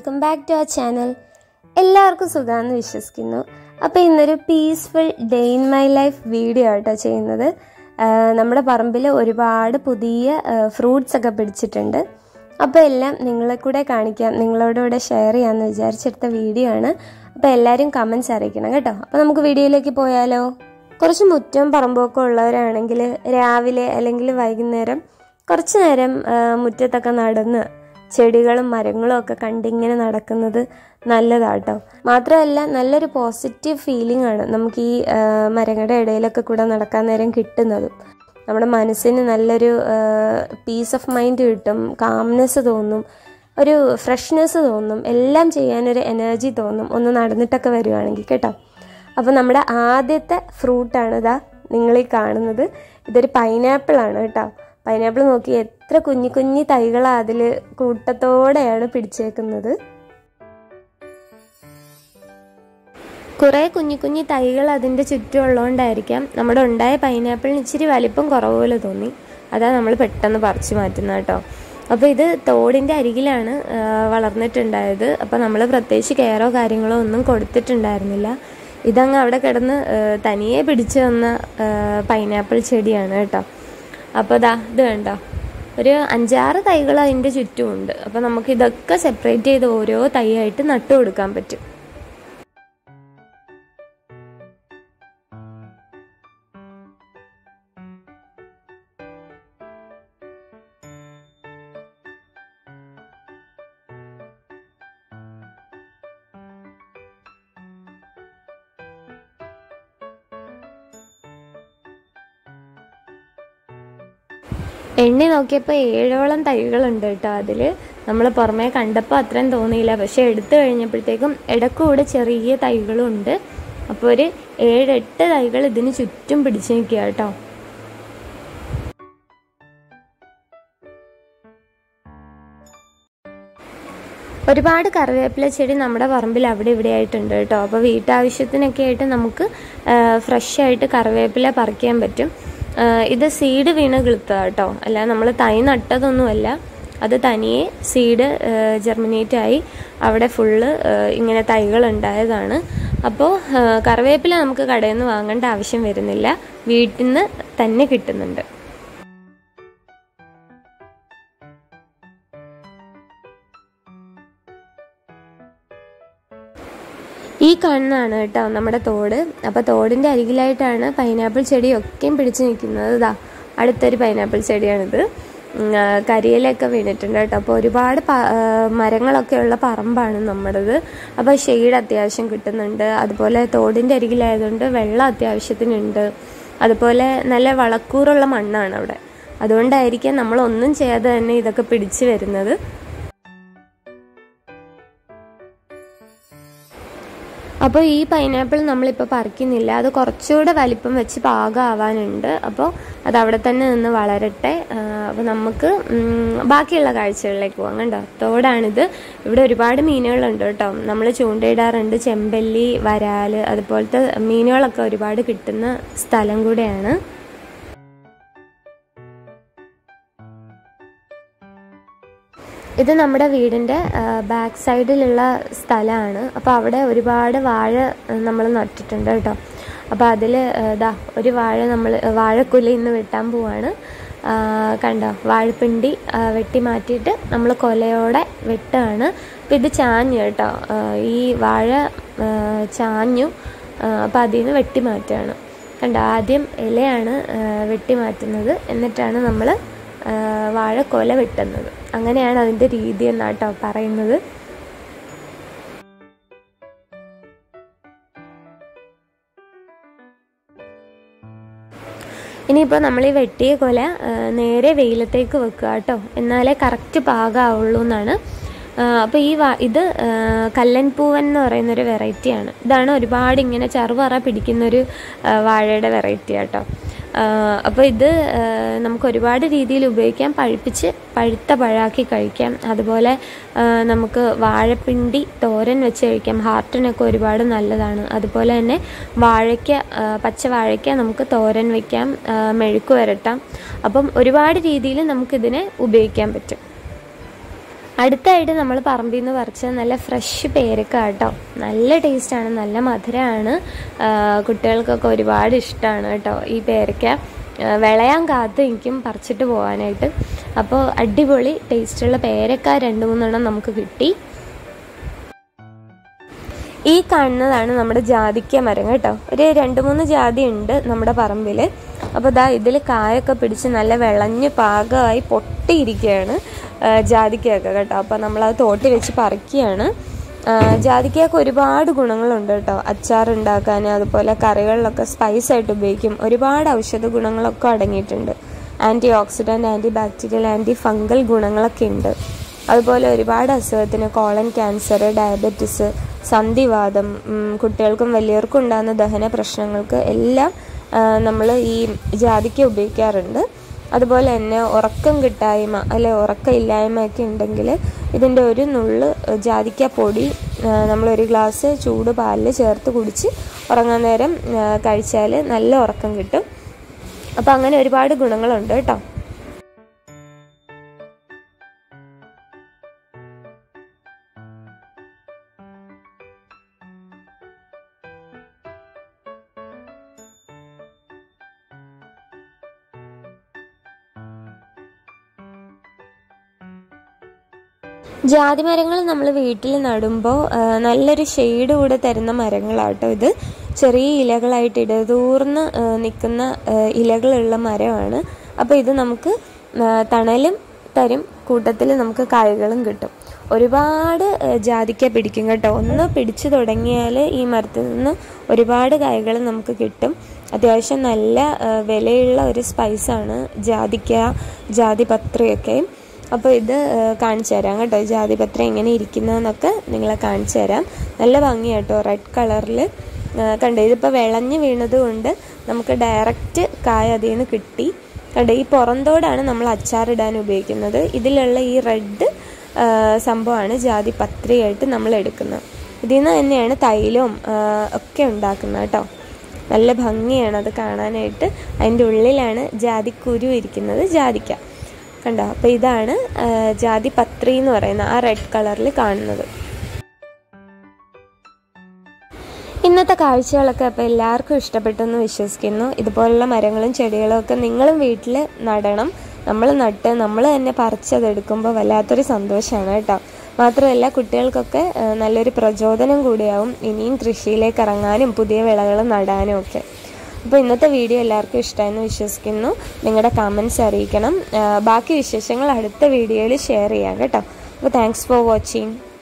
welcome back to our channel എല്ലാവർക്കും സുഖമാണെന്ന് വിശ്വസിക്കുന്നു അപ്പോൾ ഇന്നൊരു peaceful day in my life video ആട്ടോ ചെയ്യുന്നത് ആ, നമ്മുടെ പറമ്പിൽ ഒരുപാട് പുതിയ ഫ്രൂട്ട്സ് ഒക്കെ പിടിച്ചിട്ടുണ്ട് അപ്പോൾ എല്ലാം നിങ്ങളെ കൂടെ കാണിക്കാം നിങ്ങളോട് കൂടെ ഷെയർ ചെയ്യാമെന്ന് വിചാരിച്ചെടുത്ത വീഡിയോ ആണ് അപ്പോൾ എല്ലാവരും കമൻസ് അറിയിക്കണം കേട്ടോ അപ്പോൾ നമുക്ക് വീഡിയോയിലേക്ക് പോയാലോ കുറച്ച് മുറ്റവും പറമ്പൊക്കെ ഉള്ളവരാണെങ്കിൽ രാവിലെ അല്ലെങ്കിൽ വൈകുന്നേരം കുറച്ച് നേരം ആ, മുറ്റത്തൊക്കെ നടന്ന് ചെടികളും മരങ്ങളും ഒക്കെ കണ്ടിങ്ങനെ നടക്കുന്നത് നല്ലതാട്ടോ മാത്രമല്ല നല്ലൊരു പോസിറ്റീവ് ഫീലിംഗ് ആണ് നമുക്ക് ഈ ആ, മരങ്ങളുടെ ഇടയിലൊക്കെ കൂടെ നടക്കാൻ നേരം കിട്ടുന്നതും നമ്മുടെ മനസ്സിന് നല്ലൊരു പീസ് ഓഫ് മൈൻഡ് കിട്ടും കാംനെസ് തോന്നും ഒരു ഫ്രഷ്നെസ് തോന്നും എല്ലാം ചെയ്യാനൊരു എനർജി തോന്നും ഒന്ന് നടന്നിട്ടൊക്കെ വരുവാണെങ്കിൽ കേട്ടോ അപ്പോൾ നമ്മുടെ ആദ്യത്തെ ഫ്രൂട്ടാണ് ഇതാ നിങ്ങൾ ഈ കാണുന്നത് ഇതൊരു പൈനാപ്പിൾ ആണ് കേട്ടോ പൈനാപ്പിൾ നോക്കി എത്ര കുഞ്ഞു കുഞ്ഞു തൈകളാണ് അതിൽ കൂട്ടത്തോടെയാണ് പിടിച്ചേക്കുന്നത് കുറേ കുഞ്ഞു കുഞ്ഞു തൈകൾ അതിൻ്റെ ചുറ്റും ഉള്ളതുകൊണ്ടായിരിക്കാം നമ്മുടെ ഉണ്ടായ പൈനാപ്പിളിന് ഇച്ചിരി വലിപ്പം കുറവ് പോലെ തോന്നി അതാ നമ്മൾ പെട്ടെന്ന് പറിച്ചു മാറ്റുന്നത് കേട്ടോ അപ്പോൾ ഇത് തോടിൻ്റെ അരികിലാണ് ആ, വളർന്നിട്ടുണ്ടായത് അപ്പോൾ നമ്മൾ പ്രത്യേകിച്ച് കെയറോ കാര്യങ്ങളോ ഒന്നും കൊടുത്തിട്ടുണ്ടായിരുന്നില്ല ഇതങ്ങ് അവിടെ കിടന്ന് ആ, തനിയെ പിടിച്ചു വന്ന ആ, പൈനാപ്പിൾ ചെടിയാണ് കേട്ടോ അപ്പോൾ ദാ ഇത് കണ്ടോ ഒരു അഞ്ചാറ് തൈകൾ അതിൻ്റെ ചുറ്റുമുണ്ട് അപ്പോൾ നമുക്ക് ഇതൊക്കെ സെപ്പറേറ്റ് ചെയ്ത് ഓരോ തൈയായിട്ട് നട്ടു കൊടുക്കാൻ പറ്റും എണ്ണി നോക്കിയപ്പോൾ ഏഴോളം തൈകളുണ്ട് കേട്ടോ അതിൽ നമ്മൾ പുറമേ കണ്ടപ്പോൾ അത്രയും തോന്നിയില്ല പക്ഷെ എടുത്തു കഴിഞ്ഞപ്പോഴത്തേക്കും ഇടക്കൂടെ ചെറിയ തൈകളും ഉണ്ട് അപ്പോൾ ഒരു ഏഴെട്ട് തൈകൾ ഇതിന് ചുറ്റും പിടിച്ചു നിൽക്കുക കേട്ടോ ഒരുപാട് കറിവേപ്പില ചെടി നമ്മുടെ പറമ്പിൽ അവിടെ ഇവിടെ ആയിട്ടുണ്ട് കേട്ടോ അപ്പോൾ വീട്ടാവശ്യത്തിനൊക്കെ ആയിട്ട് നമുക്ക് ഫ്രഷ് ആയിട്ട് കറിവേപ്പില പറിക്കാൻ പറ്റും ആ, ഇത് സീഡ് വീണ് കിളുത്തുക കേട്ടോ അല്ല നമ്മൾ തൈ നട്ടതൊന്നുമല്ല അത് തനിയെ സീഡ് ജെർമിനേറ്റ് ആയി അവിടെ ഫുള്ള് ഇങ്ങനെ തൈകൾ ഉണ്ടായതാണ് അപ്പോൾ ആ, കറിവേപ്പില നമുക്ക് കടയിൽ നിന്ന് വാങ്ങേണ്ട ആവശ്യം വരുന്നില്ല വീട്ടിൽ നിന്ന് തന്നെ കിട്ടുന്നുണ്ട് ഈ കാണുന്നതാണ് കേട്ടോ നമ്മുടെ തോട് അപ്പോൾ തോടിൻ്റെ അരികിലായിട്ടാണ് പൈനാപ്പിൾ ചെടിയൊക്കെയും പിടിച്ചു നിൽക്കുന്നത് ഇതാ അടുത്തൊരു പൈനാപ്പിൾ ചെടിയാണിത് ഉം, ആ, കരിയിലൊക്കെ വീണിട്ടുണ്ട് കേട്ടോ അപ്പോൾ ഒരുപാട് പ- ആ, മരങ്ങളൊക്കെ ഉള്ള പറമ്പാണ് നമ്മുടേത് അപ്പോൾ ഷെയ്ഡ് അത്യാവശ്യം കിട്ടുന്നുണ്ട് അതുപോലെ തോടിൻ്റെ അരികിലായതുകൊണ്ട് വെള്ളം അത്യാവശ്യത്തിനുണ്ട് അതുപോലെ നല്ല വളക്കൂറുള്ള മണ്ണാണ് അവിടെ അതുകൊണ്ടായിരിക്കാം നമ്മളൊന്നും ചെയ്യാതെ തന്നെ ഇതൊക്കെ പിടിച്ചു വരുന്നത് അപ്പോൾ ഈ പൈനാപ്പിൾ നമ്മളിപ്പോൾ പറിക്കുന്നില്ല അത് കുറച്ചുകൂടെ വലിപ്പം വെച്ച് പാകമാവാനുണ്ട് അപ്പോൾ അത് അവിടെ തന്നെ നിന്ന് വളരട്ടെ അപ്പോൾ നമുക്ക് ഉം, ബാക്കിയുള്ള കാഴ്ചകളിലേക്ക് പോകാം കണ്ടോ തോടാണിത് ഇവിടെ ഒരുപാട് മീനുകളുണ്ട് കേട്ടോ നമ്മൾ ചൂണ്ടയിടാറുണ്ട് ചെമ്പല്ലി വരാല് അതുപോലത്തെ മീനുകളൊക്കെ ഒരുപാട് കിട്ടുന്ന സ്ഥലം കൂടെയാണ് ഇത് നമ്മുടെ വീടിൻ്റെ ബാക്ക് സൈഡിലുള്ള സ്ഥലമാണ് അപ്പോൾ അവിടെ ഒരുപാട് വാഴ നമ്മൾ നട്ടിട്ടുണ്ട് കേട്ടോ അപ്പോൾ അതിൽ ഇതാ ഒരു വാഴ നമ്മൾ വാഴക്കുല ഇന്ന് വെട്ടാൻ പോവാണ് ആ, കണ്ടോ വാഴപ്പിണ്ടി ആ, വെട്ടി മാറ്റിയിട്ട് നമ്മൾ കൊലയോടെ വെട്ടുകയാണ് അപ്പോൾ ഇത് ചാഞ്ഞു കേട്ടോ ആ, ഈ വാഴ ആ, ചാഞ്ഞു അപ്പോൾ അതിൽ നിന്ന് വെട്ടി മാറ്റുകയാണ് കണ്ടോ ആദ്യം ഇലയാണ് ആ, വെട്ടി മാറ്റുന്നത് എന്നിട്ടാണ് നമ്മൾ വാഴക്കൊല വെട്ടുന്നത് അങ്ങനെയാണ് അതിൻ്റെ രീതി എന്നാട്ടോ പറയുന്നത് ഇനിയിപ്പോൾ നമ്മൾ ഈ വെട്ടിയ കൊല ആ, നേരെ വെയിലത്തേക്ക് വെക്കുക കേട്ടോ എന്നാലേ കറക്റ്റ് പാകമാവുള്ളൂ എന്നാണ് അപ്പോൾ ഈ വാ ഇത് ആ, കല്ലൻ പൂവൻ എന്ന് പറയുന്നൊരു വെറൈറ്റിയാണ് ഇതാണ് ഒരുപാട് ഇങ്ങനെ ചറുപറ പിടിക്കുന്നൊരു ആ, വാഴയുടെ വെറൈറ്റി കേട്ടോ അപ്പോൾ ഇത് ആ, നമുക്ക് ഒരുപാട് രീതിയിൽ ഉപയോഗിക്കാം പഴുപ്പിച്ച് പഴുത്ത പഴാക്കി കഴിക്കാം അതുപോലെ ആ, നമുക്ക് വാഴപ്പിണ്ടി തോരൻ വെച്ച് കഴിക്കാം ഹാർട്ടിനൊക്കെ ഒരുപാട് നല്ലതാണ് അതുപോലെ തന്നെ വാഴയ്ക്ക ആ, പച്ച വാഴയ്ക്ക നമുക്ക് തോരൻ വയ്ക്കാം ആ, മെഴുക്ക് വരട്ടാം അപ്പം ഒരുപാട് രീതിയിൽ നമുക്കിതിനെ ഉപയോഗിക്കാൻ പറ്റും അടുത്തായിട്ട് നമ്മൾ പറമ്പിൽ നിന്ന് പറിച്ച നല്ല ഫ്രഷ് പേരക്ക കേട്ടോ നല്ല ടേസ്റ്റാണ് നല്ല മധുരമാണ് ആ, കുട്ടികൾക്കൊക്കെ ഒരുപാട് ഇഷ്ടമാണ് കേട്ടോ ഈ പേരക്ക ആ, വിളയാൻ കാത്ത് എനിക്കും പറിച്ചിട്ട് പോകാനായിട്ട് അപ്പോൾ അടിപൊളി ടേസ്റ്റുള്ള പേരക്ക രണ്ട് മൂന്നെണ്ണം നമുക്ക് കിട്ടി ഈ കാണുന്നതാണ് നമ്മുടെ ജാതിക്ക മരം കേട്ടോ ഒരു രണ്ട് മൂന്ന് ജാതി ഉണ്ട് നമ്മുടെ പറമ്പിൽ അപ്പോൾ ദാ ഇതിൽ കായൊക്കെ പിടിച്ച് നല്ല വിളഞ്ഞ് പാകമായി പൊട്ടിയിരിക്കുകയാണ് ആ, ജാതിക്കയൊക്കെ കേട്ടോ അപ്പോൾ നമ്മളത് തോട്ടി വെച്ച് പറിക്കുകയാണ് ആ, ജാതിക്കയൊക്കെ ഒരുപാട് ഗുണങ്ങളുണ്ട് കേട്ടോ അച്ചാർ ഉണ്ടാക്കാൻ അതുപോലെ കറികളിലൊക്കെ സ്പൈസ് ആയിട്ട് ഉപയോഗിക്കും ഒരുപാട് ഔഷധ ഗുണങ്ങളൊക്കെ അടങ്ങിയിട്ടുണ്ട് antioxidant antibacterial antifungal ഗുണങ്ങളൊക്കെ ഉണ്ട് അതുപോലെ ഒരുപാട് അസുഖത്തിന് കോളൻ ക്യാൻസർ ഡയബറ്റിസ് സന്ധിവാദം ഉം, കുട്ടികൾക്കും വലിയവർക്കും ഉണ്ടാകുന്ന ദഹന പ്രശ്നങ്ങൾക്ക് എല്ലാം നമ്മൾ ഈ ജാതിക്ക ഉപയോഗിക്കാറുണ്ട് അതുപോലെ തന്നെ ഉറക്കം കിട്ടായ്മ അല്ലെ ഉറക്കം ഇല്ലായ്മയൊക്കെ ഉണ്ടെങ്കിൽ ഇതിൻ്റെ ഒരു നുള്ള് ജാതിക്ക പൊടി ആ, നമ്മളൊരു ഗ്ലാസ് ചൂട് പാലിൽ ചേർത്ത് കുടിച്ച് ഉറങ്ങാൻ നേരം കഴിച്ചാൽ നല്ല ഉറക്കം കിട്ടും അപ്പോൾ അങ്ങനെ ഒരുപാട് ഗുണങ്ങളുണ്ട് കേട്ടോ ജാതി മരങ്ങൾ നമ്മൾ വീട്ടിൽ നടുമ്പോൾ നല്ലൊരു ഷെയ്ഡ് കൂടെ തരുന്ന മരങ്ങളാട്ടോ ഇത് ചെറിയ ഇലകളായിട്ട് ഇടതൂർന്ന് നിൽക്കുന്ന ഇലകളുള്ള മരമാണ് അപ്പോൾ ഇത് നമുക്ക് ആ, തണലും തരും കൂട്ടത്തിൽ നമുക്ക് കായ്കളും കിട്ടും ഒരുപാട് ആ, ജാതിക്ക പിടിക്കും കേട്ടോ ഒന്ന് പിടിച്ചു തുടങ്ങിയാൽ ഈ മരത്തിൽ നിന്ന് ഒരുപാട് കായ്കൾ നമുക്ക് കിട്ടും അത്യാവശ്യം നല്ല ആ, വിലയുള്ള ഒരു സ്പൈസാണ് ജാതിക്ക ജാതിപത്രിയൊക്കെ അപ്പോൾ ഇത് ആ, കാണിച്ചു തരാം കേട്ടോ ജാതിപത്രം എങ്ങനെ ഇരിക്കുന്നതെന്നൊക്കെ നിങ്ങളെ കാണിച്ചു തരാം നല്ല ഭംഗിയാട്ടോ റെഡ് കളറിൽ കണ്ടോ ഇതിപ്പോൾ വിളഞ്ഞ് വീണത് കൊണ്ട് നമുക്ക് ഡയറക്റ്റ് കായ അതിൽ നിന്ന് കിട്ടി കണ്ടോ ഈ പുറന്തോടാണ് നമ്മൾ അച്ചാറിടാൻ ഉപയോഗിക്കുന്നത് ഇതിലുള്ള ഈ റെഡ് സംഭവമാണ് ജാതിപത്രിയായിട്ട് നമ്മൾ എടുക്കുന്നത് ഇതിൽ നിന്ന് തന്നെയാണ് തൈലവും ആ, ഒക്കെ ഉണ്ടാക്കുന്നത് കേട്ടോ നല്ല ഭംഗിയാണ് അത് കാണാനായിട്ട് അതിൻ്റെ ഉള്ളിലാണ് ജാതിക്കുരു ഇരിക്കുന്നത് ജാതിക്ക കണ്ടോ അപ്പോൾ ഇതാണ് ആ, ജാതിപത്രി എന്ന് പറയുന്ന ആ റെഡ് കളറിൽ കാണുന്നത് ഇന്നത്തെ കാഴ്ചകളൊക്കെ അപ്പോൾ എല്ലാവർക്കും ഇഷ്ടപ്പെട്ടെന്ന് വിശ്വസിക്കുന്നു ഇതുപോലുള്ള മരങ്ങളും ചെടികളും ഒക്കെ നിങ്ങളും വീട്ടിൽ നടണം നമ്മൾ നട്ട് നമ്മൾ തന്നെ പറിച്ചതെടുക്കുമ്പോൾ വല്ലാത്തൊരു സന്തോഷമാണ് കേട്ടോ മാത്രമല്ല കുട്ടികൾക്കൊക്കെ ആ, നല്ലൊരു പ്രചോദനം കൂടിയാവും ഇനിയും കൃഷിയിലേക്ക് ഇറങ്ങാനും പുതിയ വിളകൾ നടാനും ഒക്കെ അപ്പോൾ ഇന്നത്തെ വീഡിയോ എല്ലാവർക്കും ഇഷ്ടമായെന്ന് വിശ്വസിക്കുന്നു നിങ്ങളുടെ കമൻസ് അറിയിക്കണം ആ, ബാക്കി വിശേഷങ്ങൾ അടുത്ത വീഡിയോയിൽ ഷെയർ ചെയ്യാം കേട്ടോ അപ്പോൾ താങ്ക്സ് ഫോർ വാച്ചിങ്